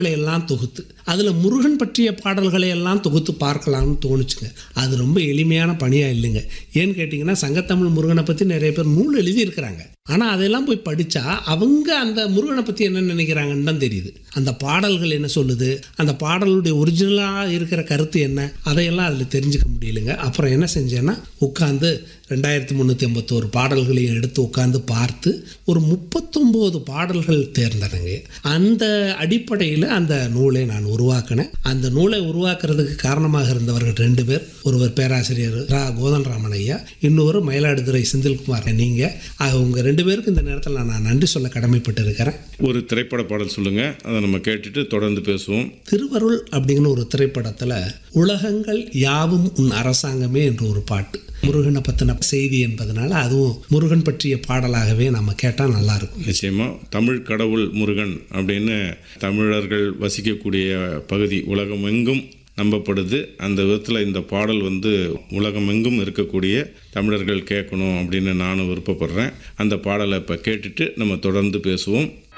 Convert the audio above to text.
எல்லாம் தொகுத்து அதில் முருகன் பற்றிய பாடல்களை எல்லாம் தொகுத்து பார்க்கலாம்னு தோணுச்சுங்க அது ரொம்ப எளிமையான பணியாக இல்லைங்க ஏன்னு கேட்டிங்கன்னா சங்கத்தமிழ் முருகனை பற்றி நிறைய பேர் நூல் எழுதியிருக்கிறாங்க ஆனால் அதெல்லாம் போய் படித்தா அவங்க அந்த முருகனை பற்றி என்ன நினைக்கிறாங்கன்னு தான் தெரியுது அந்த பாடல்கள் என்ன சொல்லுது அந்த பாடலுடைய ஒரிஜினலாக இருக்கிற கருத்து என்ன அதையெல்லாம் அதில் தெரிஞ்சுக்க முடியலைங்க அப்புறம் என்ன செஞ்சேன்னா உட்காந்து ரெண்டாயிரத்தி முந்நூற்றி ஐம்பத்தோரு பாடல்களையும் எடுத்து உட்காந்து பார்த்து ஒரு முப்பத்தொம்போது பாடல்கள் தேர்ந்தனங்க அந்த அடிப்படையில் அந்த நூலை நான் உருவாக்கினேன் அந்த நூலை உருவாக்குறதுக்கு காரணமாக இருந்தவர்கள் ரெண்டு பேர் ஒருவர் பேராசிரியர் ரா கோதன்ராமன் ஐயா இன்னொரு மயிலாடுதுறை செந்தில்குமார் நீங்கள் ஆக உங்கள் ரெண்டு பேருக்கு இந்த நேரத்தில் நான் நன்றி சொல்ல கடமைப்பட்டு இருக்கிறேன் ஒரு திரைப்பட பாடல் சொல்லுங்க அதை நம்ம கேட்டுட்டு தொடர்ந்து பேசுவோம் திருவருள் அப்படிங்கிற ஒரு திரைப்படத்தில் உலகங்கள் யாவும் உன் அரசாங்கமே என்ற ஒரு பாட்டு முருகனை பற்றின செய்தி என்பதனால அதுவும் முருகன் பற்றிய பாடலாகவே நம்ம கேட்டால் நல்லா இருக்கும் நிச்சயமா தமிழ் கடவுள் முருகன் அப்படின்னு தமிழர்கள் வசிக்கக்கூடிய பகுதி உலகமெங்கும் நம்பப்படுது அந்த விதத்தில் இந்த பாடல் வந்து உலகமெங்கும் இருக்கக்கூடிய தமிழர்கள் கேட்கணும் அப்படின்னு நானும் விருப்பப்படுறேன் அந்த பாடலை இப்போ கேட்டுட்டு நம்ம தொடர்ந்து பேசுவோம்